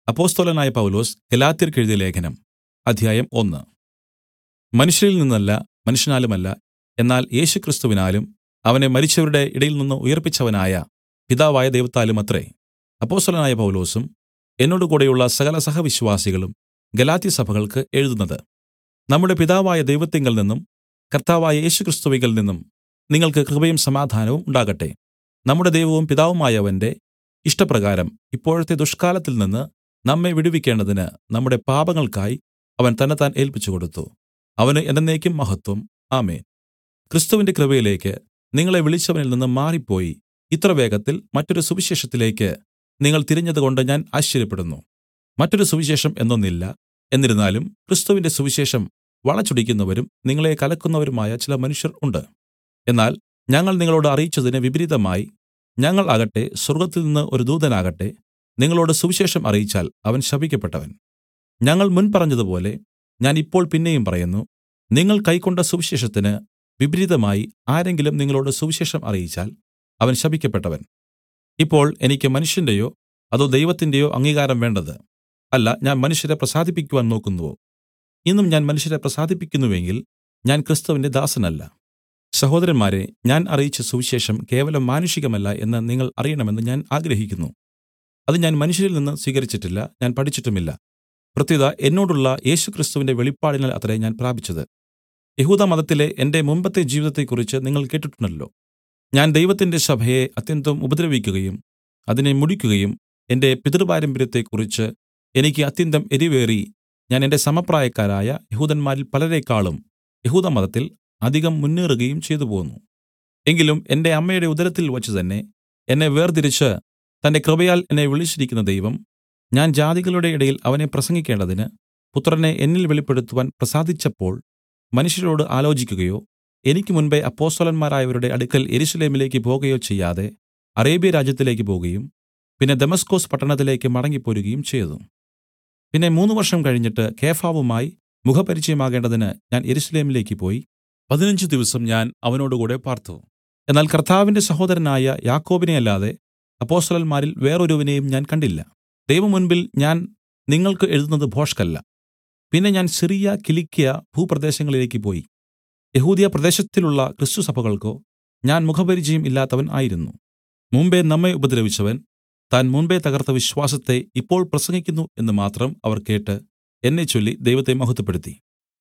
അപ്പൊസ്തലനായ പൗലൊസ് ഗലാത്യർക്ക് എഴുതിയ ലേഖനം അധ്യായം ഒന്ന് മനുഷ്യരിൽ നിന്നല്ല മനുഷ്യനാലുമല്ല എന്നാൽ യേശുക്രിസ്തുവിനാലും അവനെ മരിച്ചവരുടെ ഇടയിൽനിന്ന് ഉയിർപ്പിച്ചവനായ പിതാവായ ദൈവത്താലുമത്രേ അപ്പൊസ്തലനായ പൗലൊസും എന്നോടുകൂടെയുള്ള സകല സഹവിശ്വാസികളും ഗലാത്യസഭകൾക്ക് എഴുതുന്നത് നമ്മുടെ പിതാവായ ദൈവത്തിങ്കൽ നിന്നും കർത്താവായ യേശുക്രിസ്തുവിങ്കൽ നിന്നും നിങ്ങൾക്ക് കൃപയും സമാധാനവും ഉണ്ടാകട്ടെ നമ്മുടെ ദൈവവും പിതാവുമായവന്റെ ഇഷ്ടപ്രകാരം ഇപ്പോഴത്തെ ദുഷ്കാലത്തിൽ നിന്ന് നമ്മെ വിടുവിക്കേണ്ടതിന് നമ്മുടെ പാപങ്ങൾക്കായി അവൻ തന്നെത്താൻ ഏല്പിച്ചുകൊടുത്തു അവന് എന്നേക്കും മഹത്വം ആമേൻ ക്രിസ്തുവിന്റെ കൃപയിലേക്ക് നിങ്ങളെ വിളിച്ചവനിൽ നിന്ന് മാറിപ്പോയി ഇത്ര വേഗത്തിൽ മറ്റൊരു സുവിശേഷത്തിലേക്ക് നിങ്ങൾ തിരിഞ്ഞതുകൊണ്ട് ഞാൻ ആശ്ചര്യപ്പെടുന്നു മറ്റൊരു സുവിശേഷം എന്നൊന്നില്ല എന്നിരുന്നാലും ക്രിസ്തുവിന്റെ സുവിശേഷം വളച്ചൊടിക്കുന്നവരും നിങ്ങളെ കലക്കുന്നവരുമായ ചില മനുഷ്യർ ഉണ്ട് എന്നാൽ ഞങ്ങൾ നിങ്ങളോട് അറിയിച്ചതിന് വിപരീതമായി ഞങ്ങൾ ആകട്ടെ സ്വർഗ്ഗത്തിൽനിന്ന് ഒരു ദൂതനാകട്ടെ നിങ്ങളോട് സുവിശേഷം അറിയിച്ചാൽ അവൻ ശപിക്കപ്പെട്ടവൻ ഞങ്ങൾ മുൻ പറഞ്ഞതുപോലെ ഞാൻ ഇപ്പോൾ പിന്നെയും പറയുന്നു നിങ്ങൾ കൈക്കൊണ്ട സുവിശേഷത്തിന് വിപരീതമായി ആരെങ്കിലും നിങ്ങളോട് സുവിശേഷം അറിയിച്ചാൽ അവൻ ശപിക്കപ്പെട്ടവൻ ഇപ്പോൾ എനിക്ക് മനുഷ്യന്റെയോ അതോ ദൈവത്തിന്റെയോ അംഗീകാരം വേണ്ടത് അല്ല ഞാൻ മനുഷ്യരെ പ്രസാദിപ്പിക്കുവാൻ നോക്കുന്നുവോ ഇന്നും ഞാൻ മനുഷ്യരെ പ്രസാദിപ്പിക്കുന്നുവെങ്കിൽ ഞാൻ ക്രിസ്തുവിന്റെ ദാസനല്ല സഹോദരന്മാരെ ഞാൻ അറിയിച്ച സുവിശേഷം കേവലം മാനുഷികമല്ല എന്ന് നിങ്ങൾ അറിയണമെന്ന് ഞാൻ ആഗ്രഹിക്കുന്നു അത് ഞാൻ മനുഷ്യരിൽ നിന്ന് സ്വീകരിച്ചിട്ടില്ല ഞാൻ പഠിച്ചിട്ടുമില്ല പ്രത്യുത എന്നോടുള്ള യേശുക്രിസ്തുവിന്റെ വെളിപ്പാടിനാൽ അത്രേ ഞാൻ പ്രാപിച്ചത് യഹൂദമതത്തിലെ എന്റെ മുമ്പത്തെ ജീവിതത്തെക്കുറിച്ച് നിങ്ങൾ കേട്ടിട്ടുണ്ടല്ലോ ഞാൻ ദൈവത്തിന്റെ സഭയെ അത്യന്തം ഉപദ്രവിക്കുകയും അതിനെ മുടിക്കുകയും എന്റെ പിതൃപാരമ്പര്യത്തെക്കുറിച്ച് എനിക്ക് അത്യന്തം എരിവേറി ഞാൻ എന്റെ സമപ്രായക്കാരായ യഹൂദന്മാരിൽ പലരെക്കാളും യഹൂദമതത്തിൽ അധികം മുന്നേറുകയും ചെയ്തുപോന്നു എങ്കിലും എന്റെ അമ്മയുടെ ഉദരത്തിൽ വച്ച് തന്നെ എന്നെ വേർതിരിച്ച് തന്റെ കൃപയാൽ എന്നെ വിളിച്ചിരിക്കുന്ന ദൈവം ഞാൻ ജാതികളുടെ ഇടയിൽ അവനെ പ്രസംഗിക്കേണ്ടതിന് പുത്രനെ എന്നിൽ വെളിപ്പെടുത്തുവാൻ പ്രസാദിച്ചപ്പോൾ മനുഷ്യരോട് ആലോചിക്കുകയോ എനിക്ക് മുൻപെ അപ്പോസ്തലന്മാരായവരുടെ അടുക്കൽ യെരൂശലേമിലേക്ക് പോകയോ ചെയ്യാതെ അറേബ്യ രാജ്യത്തിലേക്ക് പോകുകയും പിന്നെ ദമസ്കൊസ് പട്ടണത്തിലേക്ക് മടങ്ങിപ്പോരുകയും ചെയ്തു പിന്നെ മൂന്ന് വർഷം കഴിഞ്ഞിട്ട് കേഫാവുമായി മുഖപരിചയമാകേണ്ടതിന് ഞാൻ യെരൂശലേമിലേക്ക് പോയി പതിനഞ്ച് ദിവസം ഞാൻ അവനോടുകൂടെ പാർത്തു എന്നാൽ കർത്താവിന്റെ സഹോദരനായ യാക്കോബിനെ അല്ലാതെ അപ്പോസ്തലന്മാരിൽ വേറൊരുവനെയും ഞാൻ കണ്ടില്ല ദൈവമുൻപിൽ ഞാൻ നിങ്ങൾക്ക് എഴുതുന്നത് ഭോഷ്കല്ല പിന്നെ ഞാൻ സിറിയ കിലിക്യ ഭൂപ്രദേശങ്ങളിലേക്ക് പോയി യഹൂദിയ പ്രദേശത്തിലുള്ള ക്രിസ്തുസഭകൾക്കോ ഞാൻ മുഖപരിചയം ഇല്ലാത്തവൻ ആയിരുന്നു മുമ്പെ നമ്മെ ഉപദ്രവിച്ചവൻ താൻ മുമ്പെ തകർത്ത വിശ്വാസത്തെ ഇപ്പോൾ പ്രസംഗിക്കുന്നു എന്ന് മാത്രം അവർ കേട്ട് എന്നെ ചൊല്ലി ദൈവത്തെ മഹത്വപ്പെടുത്തി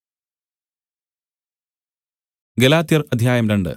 ഗലാത്യർ അധ്യായം രണ്ട്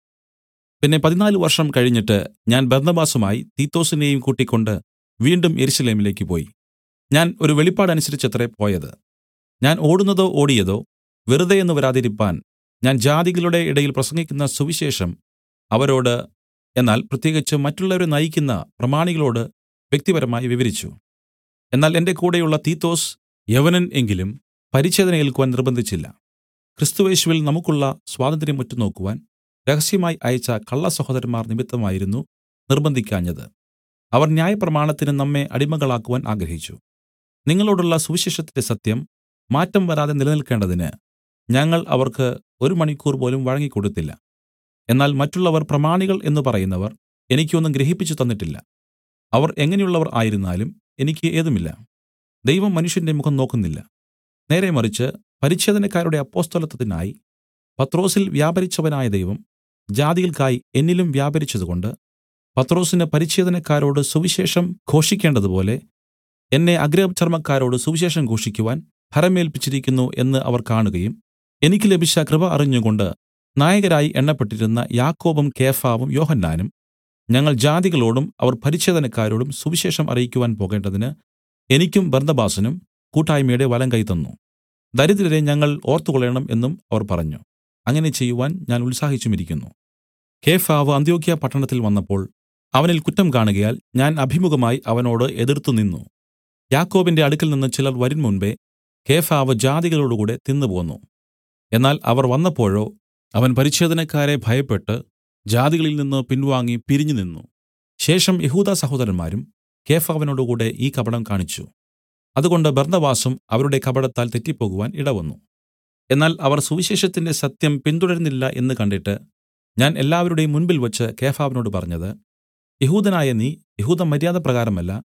പിന്നെ പതിനാല് വർഷം കഴിഞ്ഞിട്ട് ഞാൻ ബർന്നബാസുമായി തീത്തോസിനെയും കൂട്ടിക്കൊണ്ട് വീണ്ടും യെരൂശലേമിലേക്ക് പോയി ഞാൻ ഒരു വെളിപ്പാട് അനുസരിച്ചത്രേ പോയത് ഞാൻ ഓടുന്നതോ ഓടിയതോ വെറുതെ എന്ന് വരാതിരിപ്പാൻ ഞാൻ ജാതികളുടെ ഇടയിൽ പ്രസംഗിക്കുന്ന സുവിശേഷം അവരോട് എന്നാൽ പ്രത്യേകിച്ച് മറ്റുള്ളവരെ നയിക്കുന്ന പ്രമാണികളോട് വ്യക്തിപരമായി വിവരിച്ചു എന്നാൽ എന്റെ കൂടെയുള്ള തീത്തോസ് യവനൻ എങ്കിലും പരിച്ഛേദന ഏൽക്കുവാൻ നിർബന്ധിച്ചില്ല ക്രിസ്തുവേശുവിൽ നമുക്കുള്ള സ്വാതന്ത്ര്യം ഒറ്റുനോക്കുവാൻ രഹസ്യമായി അയച്ച കള്ള സഹോദരന്മാർ നിമിത്തമായിരുന്നു നിർബന്ധിക്കാഞ്ഞത് അവർ ന്യായപ്രമാണത്തിന് നമ്മെ അടിമകളാക്കുവാൻ ആഗ്രഹിച്ചു നിങ്ങളോടുള്ള സുവിശേഷത്തിന്റെ സത്യം മാറ്റം വരാതെ നിലനിൽക്കേണ്ടതിന് ഞങ്ങൾ അവർക്ക് ഒരു മണിക്കൂർ പോലും വഴങ്ങിക്കൊടുത്തില്ല എന്നാൽ മറ്റുള്ളവർ പ്രമാണികൾ എന്ന് പറയുന്നവർ എനിക്കൊന്നും ഗ്രഹിപ്പിച്ചു തന്നിട്ടില്ല അവർ എങ്ങനെയുള്ളവർ ആയിരുന്നാലും എനിക്ക് ഏതുമില്ല ദൈവം മനുഷ്യന്റെ മുഖം നോക്കുന്നില്ല നേരെ മറിച്ച് പരിച്ഛേദനക്കാരുടെ അപ്പോസ്തലത്വത്തിനായി പത്രോസിൽ വ്യാപരിച്ചവനായ ദൈവം ജാതികൾക്കായി എന്നിലും വ്യാപരിച്ചതുകൊണ്ട് പത്രോസിന് പരിച്ഛേദനക്കാരോട് സുവിശേഷം ഘോഷിക്കേണ്ടതുപോലെ എന്നെ അഗ്രചർമ്മക്കാരോട് സുവിശേഷം ഘോഷിക്കുവാൻ ഭരമേൽപ്പിച്ചിരിക്കുന്നു എന്ന് അവർ കാണുകയും എനിക്ക് ലഭിച്ച കൃപ അറിഞ്ഞുകൊണ്ട് നായകരായി എണ്ണപ്പെട്ടിരുന്ന യാക്കോബും കേഫാവും യോഹന്നാനും ഞങ്ങൾ ജാതികളോടും അവർ പരിച്ഛേദനക്കാരോടും സുവിശേഷം അറിയിക്കുവാൻ പോകേണ്ടതിന് എനിക്കും ബർന്നബാസിനും കൂട്ടായ്മയുടെ വലം കൈ തന്നു ദരിദ്രരെ ഞങ്ങൾ ഓർത്തുകൊള്ളണം എന്നും അവർ പറഞ്ഞു അങ്ങനെ ചെയ്യുവാൻ ഞാൻ ഉത്സാഹിച്ചുമിരിക്കുന്നു കേഫാവ് അന്ത്യോക്യ പട്ടണത്തിൽ വന്നപ്പോൾ അവനിൽ കുറ്റം കാണുകയാൽ ഞാൻ അഭിമുഖമായി അവനോട് എതിർത്തു നിന്നു യാക്കോബിന്റെ അടുക്കൽ നിന്ന് ചിലർ വരും മുൻപേ കേഫാവ് ജാതികളോടുകൂടെ തിന്നുപോന്നു എന്നാൽ അവർ വന്നപ്പോഴോ അവൻ പരിച്ഛേദനക്കാരെ ഭയപ്പെട്ട് ജാതികളിൽ നിന്ന് പിൻവാങ്ങി പിരിഞ്ഞു നിന്നു ശേഷം യഹൂദ സഹോദരന്മാരും കേഫാവിനോടുകൂടെ ഈ കപടം കാണിച്ചു അതുകൊണ്ട് ബർന്നബാസും അവരുടെ കപടത്താൽ തെറ്റിപ്പോകുവാൻ ഇടവന്നു എന്നാൽ അവർ സുവിശേഷത്തിന്റെ സത്യം പിന്തുടരുന്നില്ല എന്ന് കണ്ടിട്ട് ഞാൻ എല്ലാവരുടെയും മുൻപിൽ വച്ച് കേഫാവിനോട് പറഞ്ഞത് യഹൂദനായ നീ യഹൂദ മര്യാദ പ്രകാരമല്ല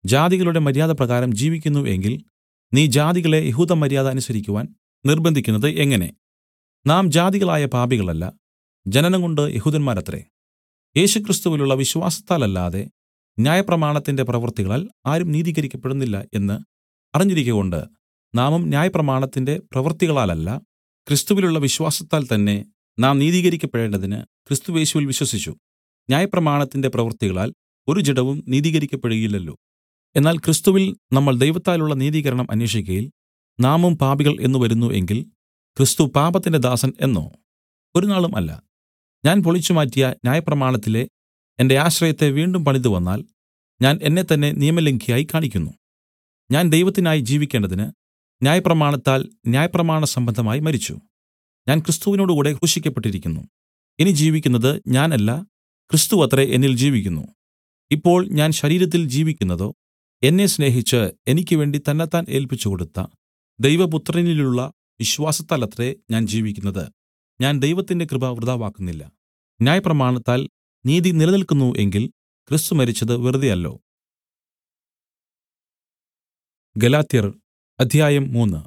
ജാതികളുടെ മര്യാദ പ്രകാരം ജീവിക്കുന്നു എങ്കിൽ നീ ജാതികളെ യഹൂദമര്യാദ അനുസരിക്കുവാൻ നിർബന്ധിക്കുന്നത് എങ്ങനെ നാം ജാതികളായ പാപികളല്ല ജനനം കൊണ്ട് യഹൂദന്മാരത്രേ യേശുക്രിസ്തുവിലുള്ള വിശ്വാസത്താലല്ലാതെ ന്യായപ്രമാണത്തിന്റെ പ്രവൃത്തികളാൽ ആരും നീതീകരിക്കപ്പെടുന്നില്ല എന്ന് അറിഞ്ഞിരിക്കകൊണ്ട് നാമും ന്യായപ്രമാണത്തിന്റെ പ്രവൃത്തികളാലല്ല ക്രിസ്തുവിലുള്ള വിശ്വാസത്താൽ തന്നെ നാം നീതീകരിക്കപ്പെടേണ്ടതിന് ക്രിസ്തുവേശുവിൽ വിശ്വസിച്ചു ന്യായപ്രമാണത്തിന്റെ പ്രവൃത്തികളാൽ ഒരു ജഡവും നീതീകരിക്കപ്പെടുകയില്ലല്ലോ എന്നാൽ ക്രിസ്തുവിൽ നമ്മൾ ദൈവത്താലുള്ള നീതീകരണം അന്വേഷിക്കയിൽ നാമും പാപികൾ എന്ന് വരുന്നു എങ്കിൽ ക്രിസ്തു പാപത്തിന്റെ ദാസൻ എന്നോ ഒരു നാളും അല്ല ഞാൻ പൊളിച്ചുമാറ്റിയ ന്യായപ്രമാണത്തിലെ എന്റെ ആശ്രയത്തെ വീണ്ടും പണിതു വന്നാൽ ഞാൻ എന്നെ തന്നെ നിയമലംഘിയായി കാണിക്കുന്നു ഞാൻ ദൈവത്തിനായി ജീവിക്കേണ്ടതിന് ന്യായപ്രമാണത്താൽ ന്യായപ്രമാണ സംബന്ധമായി മരിച്ചു ഞാൻ ക്രിസ്തുവിനോടുകൂടെ ക്രൂശിക്കപ്പെട്ടിരിക്കുന്നു ഇനി ജീവിക്കുന്നത് ഞാനല്ല ക്രിസ്തു അത്രേ എന്നിൽ ജീവിക്കുന്നു ഇപ്പോൾ ഞാൻ ശരീരത്തിൽ ജീവിക്കുന്നതോ എന്നെ സ്നേഹിച്ച് എനിക്ക് വേണ്ടി തന്നെത്താൻ ഏൽപ്പിച്ചു കൊടുത്ത ദൈവപുത്രനിലുള്ള വിശ്വാസത്താലത്രേ ഞാൻ ജീവിക്കുന്നത് ഞാൻ ദൈവത്തിന്റെ കൃപ വൃഥാവാക്കുന്നില്ല ന്യായപ്രമാണത്താൽ നീതി നിലനിൽക്കുന്നു എങ്കിൽ ക്രിസ്തു മരിച്ചത് വെറുതെയല്ലോ ഗലാത്യർ അധ്യായം മൂന്ന്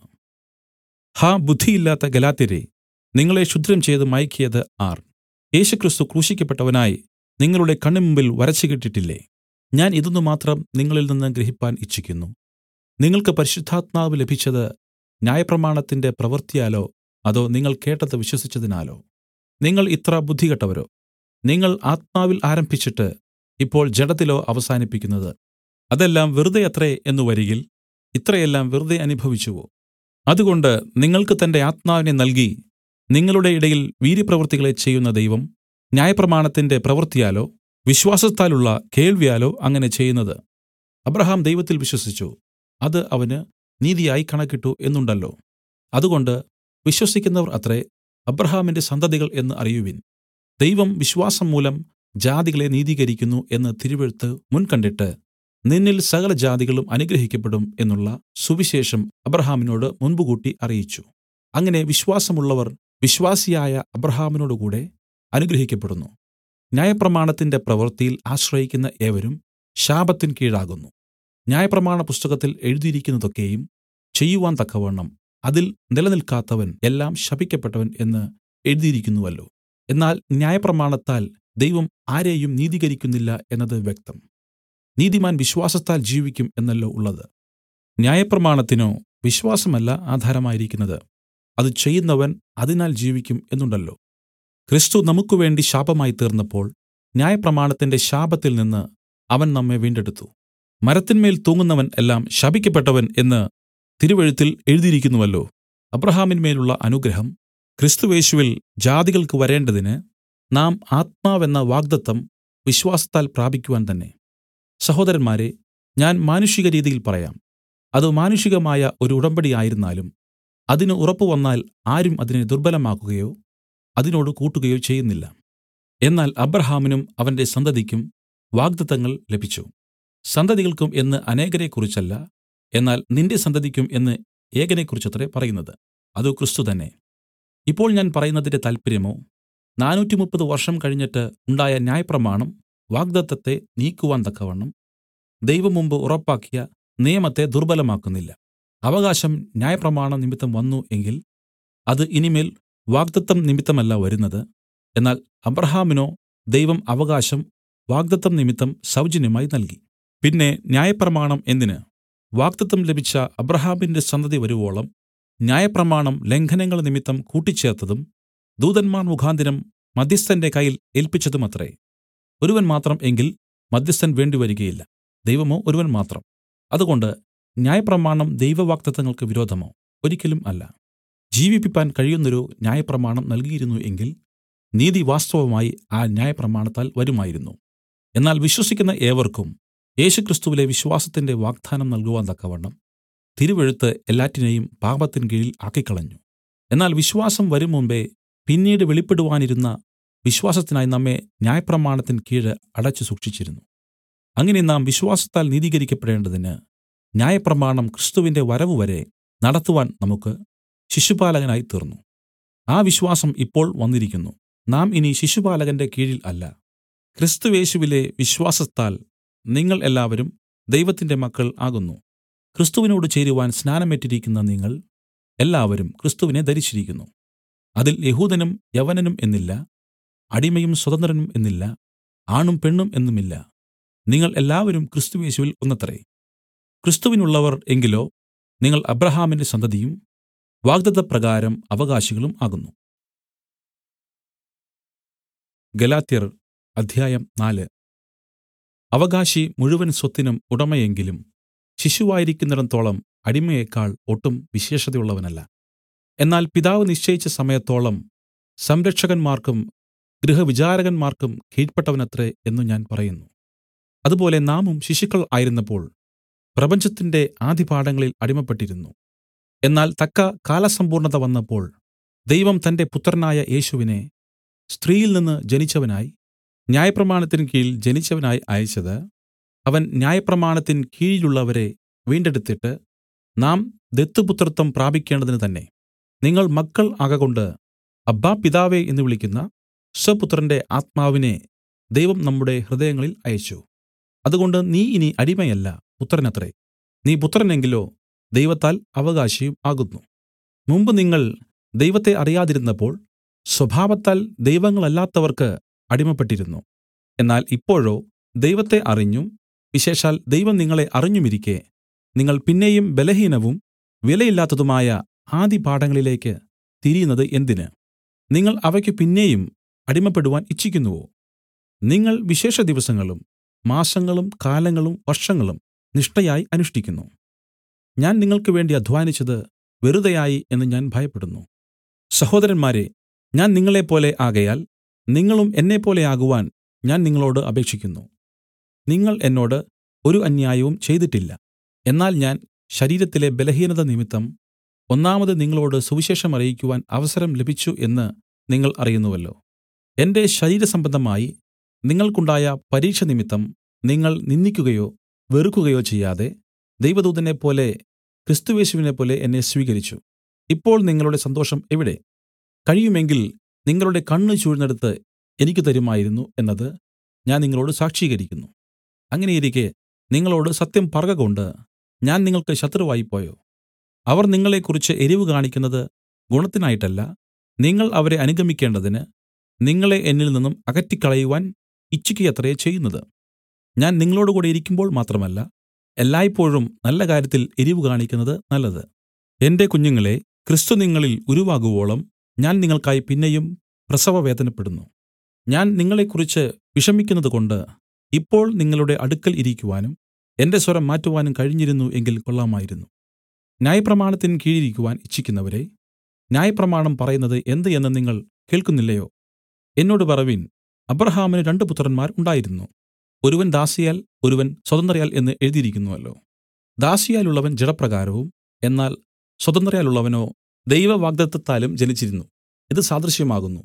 ഹാ ബുദ്ധിയില്ലാത്ത ഗലാത്യരെ നിങ്ങളെ ക്ഷുദ്രം ചെയ്ത് മയക്കിയത് ആർ യേശുക്രിസ്തു ക്രൂശിക്കപ്പെട്ടവനായി നിങ്ങളുടെ കണ്ണിമുമ്പിൽ വരച്ചുകിട്ടിട്ടില്ലേ ഞാൻ ഇതൊന്നു മാത്രം നിങ്ങളിൽ നിന്ന് ഗ്രഹിപ്പാൻ ഇച്ഛിക്കുന്നു നിങ്ങൾക്ക് പരിശുദ്ധാത്മാവ് ലഭിച്ചത് ന്യായപ്രമാണത്തിന്റെ പ്രവൃത്തിയാലോ അതോ നിങ്ങൾ കേട്ടത് വിശ്വസിച്ചതിനാലോ നിങ്ങൾ ഇത്ര ബുദ്ധികെട്ടവരോ നിങ്ങൾ ആത്മാവിൽ ആരംഭിച്ചിട്ട് ഇപ്പോൾ ജഡത്തിലോ അവസാനിപ്പിക്കുന്നത് അതെല്ലാം വെറുതെ അത്രേ എന്നു വരികിൽ ഇത്രയെല്ലാം വെറുതെ അനുഭവിച്ചുവോ അതുകൊണ്ട് നിങ്ങൾക്ക് തന്റെ ആത്മാവിനെ നൽകി നിങ്ങളുടെ ഇടയിൽ വീര്യപ്രവൃത്തികളെ ചെയ്യുന്ന ദൈവം ന്യായപ്രമാണത്തിന്റെ പ്രവൃത്തിയാലോ വിശ്വാസത്താലുള്ള കേൾവിയാലോ അങ്ങനെ ചെയ്യുന്നത് അബ്രഹാം ദൈവത്തിൽ വിശ്വസിച്ചു അത് അവന് നീതിയായി കണക്കിട്ടു എന്നുണ്ടല്ലോ അതുകൊണ്ട് വിശ്വസിക്കുന്നവർ അത്രേ അബ്രഹാമിന്റെ സന്തതികൾ എന്ന് അറിയുവിൻ ദൈവം വിശ്വാസം മൂലം ജാതികളെ നീതീകരിക്കുന്നു എന്ന് തിരുവെഴുത്ത് മുൻകണ്ടിട്ട് നിന്നിൽ സകല ജാതികളും അനുഗ്രഹിക്കപ്പെടും എന്നുള്ള സുവിശേഷം അബ്രഹാമിനോട് മുൻപുകൂട്ടി അറിയിച്ചു അങ്ങനെ വിശ്വാസമുള്ളവർ വിശ്വാസിയായ അബ്രഹാമിനോടുകൂടെ അനുഗ്രഹിക്കപ്പെടുന്നു ന്യായപ്രമാണത്തിന്റെ പ്രവൃത്തിയിൽ ആശ്രയിക്കുന്ന ഏവരും ശാപത്തിൻ കീഴാകുന്നു ന്യായപ്രമാണ പുസ്തകത്തിൽ എഴുതിയിരിക്കുന്നതൊക്കെയും ചെയ്യുവാൻ തക്കവണ്ണം അതിൽ നിലനിൽക്കാത്തവൻ എല്ലാം ശപിക്കപ്പെട്ടവൻ എന്ന് എഴുതിയിരിക്കുന്നുവല്ലോ എന്നാൽ ന്യായപ്രമാണത്താൽ ദൈവം ആരെയും നീതീകരിക്കുന്നില്ല എന്നത് വ്യക്തം നീതിമാൻ വിശ്വാസത്താൽ ജീവിക്കും എന്നല്ലോ ഉള്ളത് ന്യായപ്രമാണത്തിനോ വിശ്വാസമല്ല ആധാരമായിരിക്കുന്നത് അത് ചെയ്യുന്നവൻ അതിനാൽ ജീവിക്കും എന്നുണ്ടല്ലോ ക്രിസ്തു നമുക്ക് വേണ്ടി ശാപമായി തീർന്നപ്പോൾ ന്യായപ്രമാണത്തിന്റെ ശാപത്തിൽ നിന്ന് അവൻ നമ്മെ വീണ്ടെടുത്തു മരത്തിന്മേൽ തൂങ്ങുന്നവൻ എല്ലാം ശപിക്കപ്പെട്ടവൻ എന്ന് തിരുവെഴുത്തിൽ എഴുതിയിരിക്കുന്നുവല്ലോ അബ്രഹാമിന്മേലുള്ള അനുഗ്രഹം ക്രിസ്തുവേശുവിൽ ജാതികൾക്ക് വരേണ്ടതിന് നാം ആത്മാവെന്ന വാഗ്ദത്തം വിശ്വാസത്താൽ പ്രാപിക്കുവാൻ തന്നെ സഹോദരന്മാരെ ഞാൻ മാനുഷിക രീതിയിൽ പറയാം അത് മാനുഷികമായ ഒരു ഉടമ്പടി ആയിരുന്നാലും അതിന് ഉറപ്പ് വന്നാൽ ആരും അതിനെ ദുർബലമാക്കുകയോ അതിനോട് കൂട്ടുകയോ ചെയ്യുന്നില്ല എന്നാൽ അബ്രഹാമിനും അവന്റെ സന്തതിക്കും വാഗ്ദത്തങ്ങൾ ലഭിച്ചു സന്തതികൾക്കും എന്ന് അനേകരെക്കുറിച്ചല്ല എന്നാൽ നിന്റെ സന്തതിക്കും എന്ന് ഏകനെക്കുറിച്ചത്രേ പറയുന്നത് അത് ക്രിസ്തു തന്നെ ഇപ്പോൾ ഞാൻ പറയുന്നതിന്റെ താല്പര്യമോ നാനൂറ്റി മുപ്പത് വർഷം കഴിഞ്ഞിട്ട് ഉണ്ടായ ന്യായപ്രമാണം വാഗ്ദത്തത്തെ നീക്കുവാൻ തക്കവണ്ണം ദൈവം മുമ്പ് ഉറപ്പാക്കിയ നിയമത്തെ ദുർബലമാക്കുന്നില്ല അവകാശം ന്യായപ്രമാണ നിമിത്തം വന്നു എങ്കിൽ അത് ഇനിമേൽ വാഗ്ദത്തം നിമിത്തമല്ല വരുന്നത് എന്നാൽ അബ്രഹാമിനോ ദൈവം അവകാശം വാഗ്ദത്തം നിമിത്തം സൗജന്യമായി നൽകി പിന്നെ ന്യായപ്രമാണം എന്തിന് വാഗ്ദത്തം ലഭിച്ച അബ്രഹാമിന്റെ സന്തതി വരുവോളം ന്യായപ്രമാണം ലംഘനങ്ങൾ നിമിത്തം കൂട്ടിച്ചേർത്തതും ദൂതന്മാർ മുഖാന്തരം മധ്യസ്ഥന്റെ കയ്യിൽ ഏൽപ്പിച്ചതുമത്രേ ഒരുവൻ മാത്രം എങ്കിൽ മധ്യസ്ഥൻ വേണ്ടിവരികയില്ല ദൈവമോ ഒരുവൻ മാത്രം അതുകൊണ്ട് ന്യായപ്രമാണം ദൈവവാഗ്ദത്തങ്ങൾക്ക് വിരോധമോ ഒരിക്കലും അല്ല ജീവിപ്പിപ്പാൻ കഴിയുന്നൊരു ന്യായപ്രമാണം നൽകിയിരുന്നു എങ്കിൽ നീതി വാസ്തവമായി ആ ന്യായപ്രമാണത്താൽ വരുമായിരുന്നു എന്നാൽ വിശ്വസിക്കുന്ന ഏവർക്കും യേശുക്രിസ്തുവിലെ വിശ്വാസത്തിന്റെ വാഗ്ദാനം നൽകുവാൻ തക്കവണ്ണം തിരുവെഴുത്ത് എല്ലാറ്റിനെയും പാപത്തിൻ കീഴിൽ ആക്കിക്കളഞ്ഞു എന്നാൽ വിശ്വാസം വരും മുമ്പേ പിന്നീട് വെളിപ്പെടുവാനിരുന്ന വിശ്വാസത്തിനായി നമ്മെ ന്യായപ്രമാണത്തിന് കീഴ് അടച്ചു സൂക്ഷിച്ചിരുന്നു അങ്ങനെ നാം വിശ്വാസത്താൽ നീതീകരിക്കപ്പെടേണ്ടതിന് ന്യായപ്രമാണം ക്രിസ്തുവിന്റെ വരവ് വരെ നടത്തുവാൻ നമുക്ക് ശിശുപാലകനായി തീർന്നു ആ വിശ്വാസം ഇപ്പോൾ വന്നിരിക്കുന്നു നാം ഇനി ശിശുപാലകന്റെ കീഴിൽ അല്ല ക്രിസ്തുവേശുവിലെ വിശ്വാസത്താൽ നിങ്ങൾ എല്ലാവരും ദൈവത്തിന്റെ മക്കൾ ആകുന്നു ക്രിസ്തുവിനോട് ചേരുവാൻ സ്നാനമേറ്റിരിക്കുന്ന നിങ്ങൾ എല്ലാവരും ക്രിസ്തുവിനെ ധരിച്ചിരിക്കുന്നു അതിൽ യഹൂദനും യവനനും എന്നില്ല അടിമയും സ്വതന്ത്രനും എന്നില്ല ആണും പെണ്ണും എന്നുമില്ല നിങ്ങൾ എല്ലാവരും ക്രിസ്തുയേശുവിൽ ഒന്നത്രേ ക്രിസ്തുവിനുള്ളവർ എങ്കിലോ നിങ്ങൾ അബ്രഹാമിന്റെ സന്തതിയും വാഗ്ദത്തപ്രകാരം അവകാശികളും ആകുന്നു ഗലാത്യർ അധ്യായം നാല് അവകാശി മുഴുവൻ സ്വത്തിനും ഉടമയെങ്കിലും ശിശുവായിരിക്കുന്നിടത്തോളം അടിമയേക്കാൾ ഒട്ടും വിശേഷതയുള്ളവനല്ല എന്നാൽ പിതാവ് നിശ്ചയിച്ച സമയത്തോളം സംരക്ഷകന്മാർക്കും ഗൃഹവിചാരകന്മാർക്കും കീഴ്പ്പെട്ടവനത്രേ എന്നു ഞാൻ പറയുന്നു അതുപോലെ നാമും ശിശുക്കൾ ആയിരുന്നപ്പോൾ പ്രപഞ്ചത്തിന്റെ ആദിപാഠങ്ങളിൽ അടിമപ്പെട്ടിരുന്നു എന്നാൽ തക്ക കാലസമ്പൂർണത വന്നപ്പോൾ ദൈവം തന്റെ പുത്രനായ യേശുവിനെ സ്ത്രീയിൽ നിന്ന് ജനിച്ചവനായി ന്യായപ്രമാണത്തിന് കീഴിൽ ജനിച്ചവനായി അയച്ചത് അവൻ ന്യായപ്രമാണത്തിൻ കീഴിലുള്ളവരെ വീണ്ടെടുത്തിട്ട് നാം ദത്തുപുത്രത്വം പ്രാപിക്കേണ്ടതിന് തന്നെ നിങ്ങൾ മക്കൾ ആകകൊണ്ട് അബ്ബാ പിതാവേ എന്ന് വിളിക്കുന്ന സ്വപുത്രന്റെ ആത്മാവിനെ ദൈവം നമ്മുടെ ഹൃദയങ്ങളിൽ അയച്ചു അതുകൊണ്ട് നീ ഇനി അടിമയല്ല പുത്രനത്രേ നീ പുത്രനെങ്കിലോ ദൈവത്താൽ അവകാശിയും ആകുന്നു മുമ്പ് നിങ്ങൾ ദൈവത്തെ അറിയാതിരുന്നപ്പോൾ സ്വഭാവത്താൽ ദൈവങ്ങളല്ലാത്തവർക്ക് അടിമപ്പെട്ടിരുന്നു എന്നാൽ ഇപ്പോഴോ ദൈവത്തെ അറിഞ്ഞും വിശേഷാൽ ദൈവം നിങ്ങളെ അറിഞ്ഞുമിരിക്കെ നിങ്ങൾ പിന്നെയും ബലഹീനവും വിലയില്ലാത്തതുമായ ആദിപാഠങ്ങളിലേക്ക് തിരിയുന്നത് എന്തിന് നിങ്ങൾ അവയ്ക്ക് പിന്നെയും അടിമപ്പെടുവാൻ ഇച്ഛിക്കുന്നുവോ നിങ്ങൾ വിശേഷ ദിവസങ്ങളും മാസങ്ങളും കാലങ്ങളും വർഷങ്ങളും നിഷ്ഠയായി അനുഷ്ഠിക്കുന്നു ഞാൻ നിങ്ങൾക്ക് വേണ്ടി അധ്വാനിച്ചത് വെറുതെയായി എന്ന് ഞാൻ ഭയപ്പെടുന്നു സഹോദരന്മാരെ ഞാൻ നിങ്ങളെപ്പോലെ ആകയാൽ നിങ്ങളും എന്നെപ്പോലെ ആകുവാൻ ഞാൻ നിങ്ങളോട് അപേക്ഷിക്കുന്നു നിങ്ങൾ എന്നോട് ഒരു അന്യായവും ചെയ്തിട്ടില്ല എന്നാൽ ഞാൻ ശരീരത്തിലെ ബലഹീനത നിമിത്തം ഒന്നാമത് നിങ്ങളോട് സുവിശേഷം അറിയിക്കുവാൻ അവസരം ലഭിച്ചു എന്ന് നിങ്ങൾ അറിയുന്നുവല്ലോ എന്റെ ശരീരസംബന്ധമായി നിങ്ങൾക്കുണ്ടായ പരീക്ഷ നിമിത്തം നിങ്ങൾ നിന്ദിക്കുകയോ വെറുക്കുകയോ ചെയ്യാതെ ദൈവദൂതനെപ്പോലെ ക്രിസ്തുയേശുവിനെപ്പോലെ എന്നെ സ്വീകരിച്ചു ഇപ്പോൾ നിങ്ങളുടെ സന്തോഷം എവിടെ കഴിയുമെങ്കിൽ നിങ്ങളുടെ കണ്ണ് ചൂഴ്ന്നെടുത്ത് എനിക്ക് തരുമായിരുന്നു എന്നത് ഞാൻ നിങ്ങളോട് സാക്ഷീകരിക്കുന്നു അങ്ങനെയിരിക്കെ നിങ്ങളോട് സത്യം പറകകൊണ്ട് ഞാൻ നിങ്ങൾക്ക് ശത്രുവായിപ്പോയോ അവർ നിങ്ങളെക്കുറിച്ച് എരിവ് കാണിക്കുന്നത് ഗുണത്തിനായിട്ടല്ല നിങ്ങൾ അവരെ അനുഗമിക്കേണ്ടതിന് നിങ്ങളെ എന്നിൽ നിന്നും അകറ്റിക്കളയുവാൻ ഇച്ഛിക്കുകയത്രേ ചെയ്യുന്നത് ഞാൻ നിങ്ങളോടുകൂടെ ഇരിക്കുമ്പോൾ മാത്രമല്ല എല്ലായ്പോഴും നല്ല കാര്യത്തിൽ എരിവ് കാണിക്കുന്നത് നല്ലത് എന്റെ കുഞ്ഞുങ്ങളെ ക്രിസ്തു നിങ്ങളിൽ ഉരുവാകുവോളം ഞാൻ നിങ്ങൾക്കായി പിന്നെയും പ്രസവവേദനപ്പെടുന്നു ഞാൻ നിങ്ങളെക്കുറിച്ച് വിഷമിക്കുന്നതുകൊണ്ട് ഇപ്പോൾ നിങ്ങളുടെ അടുക്കൽ ഇരിക്കുവാനും എന്റെ സ്വരം മാറ്റുവാനും കഴിഞ്ഞിരുന്നു എങ്കിൽ കൊള്ളാമായിരുന്നു ന്യായപ്രമാണത്തിന് കീഴിരിക്കുവാൻ ഇച്ഛിക്കുന്നവരെ ന്യായപ്രമാണം പറയുന്നത് എന്ത് എന്ന് നിങ്ങൾ കേൾക്കുന്നില്ലയോ എന്നോട് പറവിൻ അബ്രഹാമിന് രണ്ട് പുത്രന്മാർ ഉണ്ടായിരുന്നു ഒരുവൻ ദാസിയാൽ ഒരുവൻ സ്വതന്ത്രയാൽ എന്ന് എഴുതിയിരിക്കുന്നുവല്ലോ ദാസിയാലുള്ളവൻ ജഡപ്രകാരവും എന്നാൽ സ്വതന്ത്രയാലുള്ളവനോ ദൈവവാഗ്ദത്തത്താലും ജനിച്ചിരുന്നു ഇത് സാദൃശ്യമാകുന്നു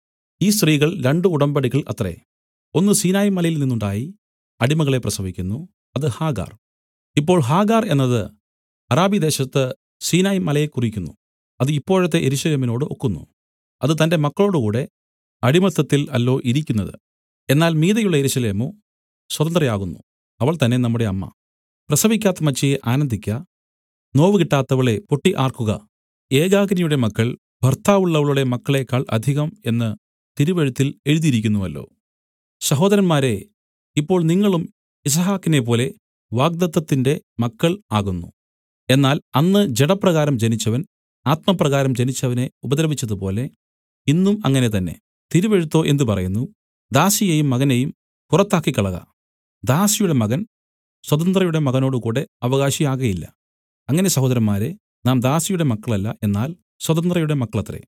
ഈ സ്ത്രീകൾ രണ്ട് ഉടമ്പടികൾ അത്രേ ഒന്ന് സീനായ് മലയിൽ നിന്നുണ്ടായി അടിമകളെ പ്രസവിക്കുന്നു അത് ഹാഗാർ ഇപ്പോൾ ഹാഗാർ എന്നത് അറാബി ദേശത്ത് സീനായ് മലയെ കുറിക്കുന്നു അത് ഇപ്പോഴത്തെ എരിശലേമിനോട് ഒക്കുന്നു അത് തന്റെ മക്കളോടുകൂടെ അടിമത്തത്തിൽ അല്ലോ ഇരിക്കുന്നത് എന്നാൽ മീതെയുള്ള എരിശലേമോ സ്വതന്ത്രയാകുന്നു അവൾ തന്നെ നമ്മുടെ അമ്മ പ്രസവിക്കാത്ത മച്ചിയെ ആനന്ദിക്ക നോവ് കിട്ടാത്തവളെ പൊട്ടി ആർക്കുക ഏകാഗ്നിയുടെ മക്കൾ ഭർത്താവുള്ളവളുടെ മക്കളേക്കാൾ അധികം എന്ന് തിരുവഴുത്തിൽ എഴുതിയിരിക്കുന്നുവല്ലോ സഹോദരന്മാരെ ഇപ്പോൾ നിങ്ങളും ഇസഹാക്കിനെ പോലെ വാഗ്ദത്തത്തിന്റെ മക്കൾ ആകുന്നു എന്നാൽ അന്ന് ജഡപ്രകാരം ജനിച്ചവൻ ആത്മപ്രകാരം ജനിച്ചവനെ ഉപദ്രവിച്ചതുപോലെ ഇന്നും അങ്ങനെ തന്നെ തിരുവെഴുത്തോ എന്തു പറയുന്നു ദാസിയെയും മകനെയും പുറത്താക്കിക്കളക ദാസിയുടെ മകൻ സ്വതന്ത്രയുടെ മകനോടുകൂടെ അവകാശിയാകയില്ല അങ്ങനെ സഹോദരന്മാരെ നാം ദാസിയുടെ മക്കളല്ല എന്നാൽ സ്വതന്ത്രയുടെ മക്കളത്രേ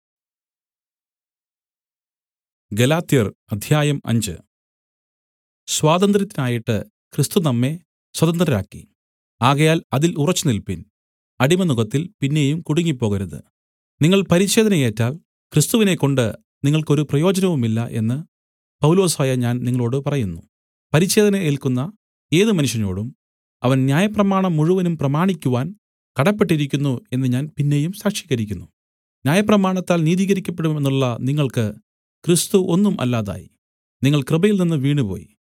ഗലാത്യർ അധ്യായം അഞ്ച് സ്വാതന്ത്ര്യത്തിനായിട്ട് ക്രിസ്തു നമ്മെ സ്വതന്ത്രരാക്കി ആകയാൽ അതിൽ ഉറച്ചു നിൽപ്പിൻ അടിമനുഖത്തിൽ പിന്നെയും കുടുങ്ങിപ്പോകരുത് നിങ്ങൾ പരിച്ഛേദനയേറ്റാൽ ക്രിസ്തുവിനെക്കൊണ്ട് നിങ്ങൾക്കൊരു പ്രയോജനവുമില്ല എന്ന് പൗലോസായ ഞാൻ നിങ്ങളോട് പറയുന്നു പരിച്ഛേദന ഏൽക്കുന്ന ഏത് മനുഷ്യനോടും അവൻ ന്യായപ്രമാണം മുഴുവനും പ്രമാണിക്കുവാൻ കടപ്പെട്ടിരിക്കുന്നു എന്ന് ഞാൻ പിന്നെയും സാക്ഷീകരിക്കുന്നു ന്യായപ്രമാണത്താൽ നീതീകരിക്കപ്പെടുമെന്നുള്ള നിങ്ങൾക്ക് ക്രിസ്തു ഒന്നും അല്ലാതായി നിങ്ങൾ കൃപയിൽ നിന്ന് വീണുപോയി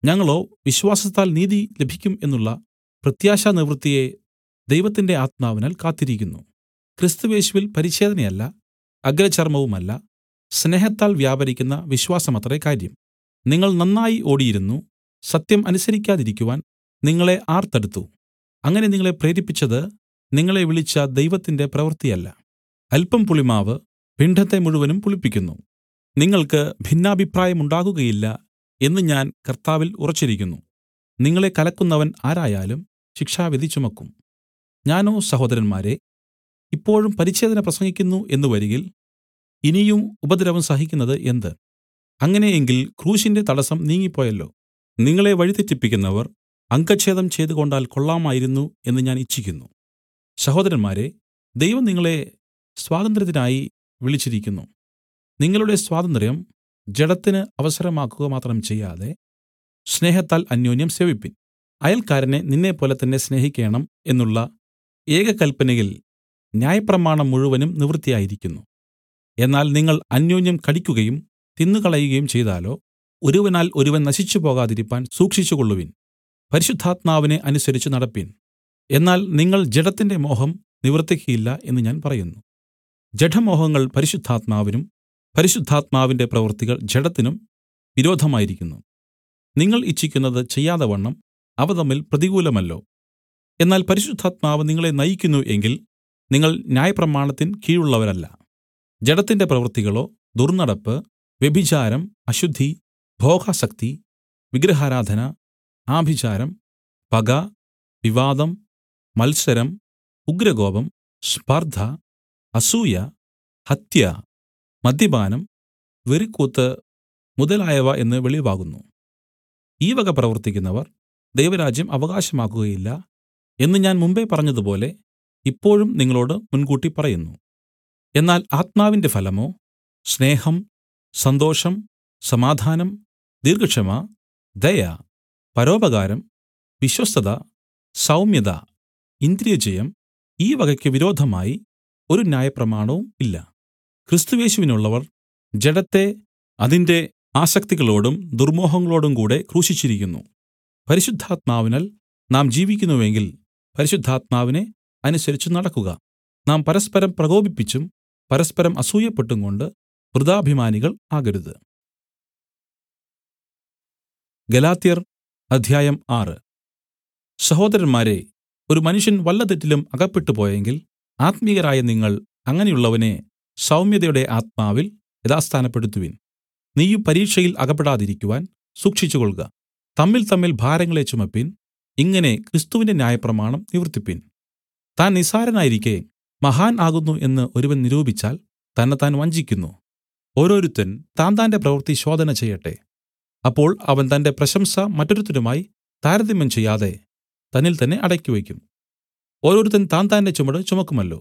ഞങ്ങളോ വിശ്വാസത്താൽ നീതി ലഭിക്കും എന്നുള്ള പ്രത്യാശാനിവൃത്തിയെ ദൈവത്തിന്റെ ആത്മാവിനാൽ കാത്തിരിക്കുന്നു ക്രിസ്തുയേശുവിൽ പരിച്ഛേദനയല്ല അഗ്രചർമ്മവുമല്ല സ്നേഹത്താൽ വ്യാപരിക്കുന്ന വിശ്വാസമത്രേ കാര്യം നിങ്ങൾ നന്നായി ഓടിയിരുന്നു സത്യം അനുസരിക്കാതിരിക്കുവാൻ നിങ്ങളെ ആർ തടുത്തു അങ്ങനെ നിങ്ങളെ പ്രേരിപ്പിച്ചത് നിങ്ങളെ വിളിച്ച ദൈവത്തിന്റെ പ്രവൃത്തിയല്ല അല്പം പുളിമാവ് പിണ്ഡത്തെ മുഴുവനും പുളിപ്പിക്കുന്നു നിങ്ങൾക്ക് ഭിന്നാഭിപ്രായമുണ്ടാകുകയില്ല എന്ന് ഞാൻ കർത്താവിൽ ഉറച്ചിരിക്കുന്നു നിങ്ങളെ കലക്കുന്നവൻ ആരായാലും ശിക്ഷാവിധി ചുമക്കും ഞാനോ സഹോദരന്മാരെ ഇപ്പോഴും പരിച്ഛേദന പ്രസംഗിക്കുന്നു എന്ന് വരികിൽ ഇനിയും ഉപദ്രവം സഹിക്കുന്നത് എന്ത് അങ്ങനെയെങ്കിൽ ക്രൂശിന്റെ തടസ്സം നീങ്ങിപ്പോയല്ലോ നിങ്ങളെ വഴിതെറ്റിപ്പിക്കുന്നവർ അംഗച്ഛേദം ചെയ്തുകൊണ്ടാൽ കൊള്ളാമായിരുന്നു എന്ന് ഞാൻ ഇച്ഛിക്കുന്നു സഹോദരന്മാരെ ദൈവം നിങ്ങളെ സ്വാതന്ത്ര്യത്തിനായി വിളിച്ചിരിക്കുന്നു നിങ്ങളുടെ സ്വാതന്ത്ര്യം ജഡത്തിന് അവസരമാക്കുക മാത്രം ചെയ്യാതെ സ്നേഹത്താൽ അന്യോന്യം സേവിപ്പിൻ അയൽക്കാരനെ നിന്നെപ്പോലെ തന്നെ സ്നേഹിക്കേണം എന്നുള്ള ഏകകൽപ്പനയിൽ ന്യായപ്രമാണം മുഴുവനും നിവൃത്തിയായിരിക്കുന്നു എന്നാൽ നിങ്ങൾ അന്യോന്യം കടിക്കുകയും തിന്നുകളയുകയും ചെയ്താലോ ഒരുവനാൽ ഒരുവൻ നശിച്ചു പോകാതിരിപ്പാൻ സൂക്ഷിച്ചുകൊള്ളുവിൻ പരിശുദ്ധാത്മാവിനെ അനുസരിച്ച് നടപ്പിൻ എന്നാൽ നിങ്ങൾ ജഡത്തിന്റെ മോഹം നിവർത്തിക്കയില്ല എന്ന് ഞാൻ പറയുന്നു ജഡമോഹങ്ങൾ പരിശുദ്ധാത്മാവിനും പരിശുദ്ധാത്മാവിന്റെ പ്രവൃത്തികൾ ജഡത്തിനും വിരോധമായിരിക്കുന്നു നിങ്ങൾ ഇച്ഛിക്കുന്നത് ചെയ്യാതെ വണ്ണം അവ തമ്മിൽ പ്രതികൂലമല്ലോ എന്നാൽ പരിശുദ്ധാത്മാവ് നിങ്ങളെ നയിക്കുന്നു എങ്കിൽ നിങ്ങൾ ന്യായപ്രമാണത്തിൻ കീഴുള്ളവരല്ല ജഡത്തിന്റെ പ്രവൃത്തികളോ ദുർനടപ്പ് വ്യഭിചാരം അശുദ്ധി ഭോഗാസക്തി വിഗ്രഹാരാധന ആഭിചാരം പക വിവാദം മത്സരം ഉഗ്രകോപം സ്പർദ്ധ അസൂയ ഹത്യ മദ്യപാനം വെറിക്കൂത്ത് മുതലായവ എന്ന് വെളിവാകുന്നു ഈ വക പ്രവർത്തിക്കുന്നവർ ദൈവരാജ്യം അവകാശമാക്കുകയില്ല എന്ന് ഞാൻ മുമ്പേ പറഞ്ഞതുപോലെ ഇപ്പോഴും നിങ്ങളോട് മുൻകൂട്ടി പറയുന്നു എന്നാൽ ആത്മാവിന്റെ ഫലമോ സ്നേഹം സന്തോഷം സമാധാനം ദീർഘക്ഷമ ദയ പരോപകാരം വിശ്വസ്തത സൗമ്യത ഇന്ദ്രിയജയം ഈ വകയ്ക്ക് വിരോധമായി ഒരു ന്യായപ്രമാണവും ഇല്ല ക്രിസ്തുവേശുവിനുള്ളവർ ജഡത്തെ അതിന്റെ ആസക്തികളോടും ദുർമോഹങ്ങളോടും കൂടെ ക്രൂശിച്ചിരിക്കുന്നു പരിശുദ്ധാത്മാവിനാൽ നാം ജീവിക്കുന്നുവെങ്കിൽ പരിശുദ്ധാത്മാവിനെ അനുസരിച്ച് നടക്കുക നാം പരസ്പരം പ്രകോപിപ്പിച്ചും പരസ്പരം അസൂയപ്പെട്ടും കൊണ്ട് വൃഥാഭിമാനികൾ ആകരുത് ഗലാത്യർ അധ്യായം ആറ് സഹോദരന്മാരെ ഒരു മനുഷ്യൻ വല്ല തെറ്റിലും അകപ്പെട്ടു പോയെങ്കിൽ ആത്മീയരായ നിങ്ങൾ അങ്ങനെയുള്ളവനെ സൗമ്യതയുടെ ആത്മാവിൽ യഥാസ്ഥാനപ്പെടുത്തുവിൻ നീയും പരീക്ഷയിൽ അകപ്പെടാതിരിക്കുവാൻ സൂക്ഷിച്ചുകൊള്ളുക തമ്മിൽ തമ്മിൽ ഭാരങ്ങളെ ചുമപ്പിൻ ഇങ്ങനെ ക്രിസ്തുവിന്റെ ന്യായപ്രമാണം നിവർത്തിപ്പിൻ താൻ നിസ്സാരനായിരിക്കെ മഹാൻ ആകുന്നു എന്ന് ഒരുവൻ നിരൂപിച്ചാൽ തന്നെത്താൻ വഞ്ചിക്കുന്നു ഓരോരുത്തൻ താൻ താന്റെ പ്രവൃത്തി ശോധന ചെയ്യട്ടെ അപ്പോൾ അവൻ തന്റെ പ്രശംസ മറ്റൊരുത്തനുമായി താരതമ്യം ചെയ്യാതെ തന്നിൽ തന്നെ അടക്കിവയ്ക്കും ഓരോരുത്തൻ താൻ താന്റെ ചുമട് ചുമക്കുമല്ലോ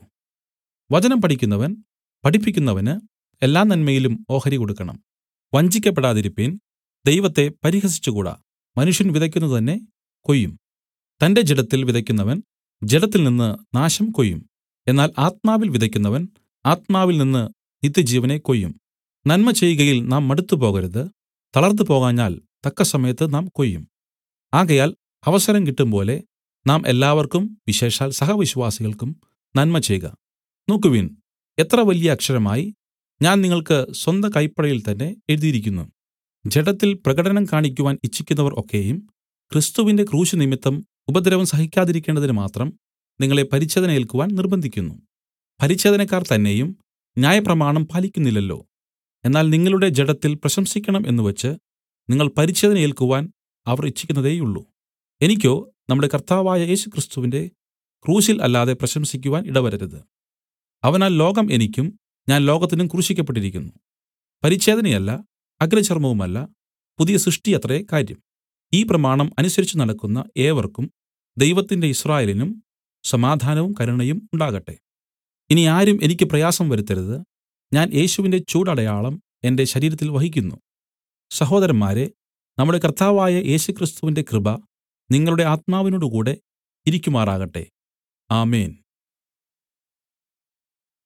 വചനം പഠിക്കുന്നവൻ പഠിപ്പിക്കുന്നവന് എല്ലാ നന്മയിലും ഓഹരി കൊടുക്കണം വഞ്ചിക്കപ്പെടാതിരിപ്പീൻ ദൈവത്തെ പരിഹസിച്ചുകൂടാ മനുഷ്യൻ വിതയ്ക്കുന്നത് തന്നെ കൊയ്യും തന്റെ ജഡത്തിൽ വിതയ്ക്കുന്നവൻ ജഡത്തിൽ നിന്ന് നാശം കൊയ്യും എന്നാൽ ആത്മാവിൽ വിതയ്ക്കുന്നവൻ ആത്മാവിൽ നിന്ന് നിത്യജീവനെ കൊയ്യും നന്മ ചെയ്യുകയിൽ നാം മടുത്തു പോകരുത് തളർന്നു പോകാഞ്ഞാൽ തക്കസമയത്ത് നാം കൊയ്യും ആകയാൽ അവസരം കിട്ടും പോലെ നാം എല്ലാവർക്കും വിശേഷാൽ സഹവിശ്വാസികൾക്കും നന്മ ചെയ്യുക നോക്കുവിൻ എത്ര വലിയ അക്ഷരമായി ഞാൻ നിങ്ങൾക്ക് സ്വന്ത കൈപ്പടയിൽ തന്നെ എഴുതിയിരിക്കുന്നു ജഡത്തിൽ പ്രകടനം കാണിക്കുവാൻ ഇച്ഛിക്കുന്നവർ ഒക്കെയും ക്രിസ്തുവിന്റെ ക്രൂശ് നിമിത്തം ഉപദ്രവം സഹിക്കാതിരിക്കേണ്ടതിന് മാത്രം നിങ്ങളെ പരിച്ഛേദന ഏൽക്കുവാൻ നിർബന്ധിക്കുന്നു പരിച്ഛേദനക്കാർ തന്നെയും ന്യായപ്രമാണം പാലിക്കുന്നില്ലല്ലോ എന്നാൽ നിങ്ങളുടെ ജഡത്തിൽ പ്രശംസിക്കണം എന്ന് വെച്ച് നിങ്ങൾ പരിച്ഛേദന ഏൽക്കുവാൻ അവർ ഇച്ഛിക്കുന്നതേയുള്ളൂ എനിക്കോ നമ്മുടെ കർത്താവായ യേശുക്രിസ്തുവിന്റെ ക്രൂശിൽ അല്ലാതെ പ്രശംസിക്കുവാൻ ഇടവരരുത് അവനാൽ ലോകം എനിക്കും ഞാൻ ലോകത്തിനും ക്രൂശിക്കപ്പെട്ടിരിക്കുന്നു പരിച്ഛേദനയല്ല അഗ്രചർമ്മവുമല്ല പുതിയ സൃഷ്ടിയത്രേ കാര്യം ഈ പ്രമാണം അനുസരിച്ച് നടക്കുന്ന ഏവർക്കും ദൈവത്തിന്റെ ഇസ്രായേലിനും സമാധാനവും കരുണയും ഉണ്ടാകട്ടെ ഇനി ആരും എനിക്ക് പ്രയാസം വരുത്തരുത് ഞാൻ യേശുവിന്റെ ചൂടടയാളം എന്റെ ശരീരത്തിൽ വഹിക്കുന്നു സഹോദരന്മാരെ നമ്മുടെ കർത്താവായ യേശുക്രിസ്തുവിന്റെ കൃപ നിങ്ങളുടെ ആത്മാവിനോടുകൂടെ ഇരിക്കുമാറാകട്ടെ ആമേൻ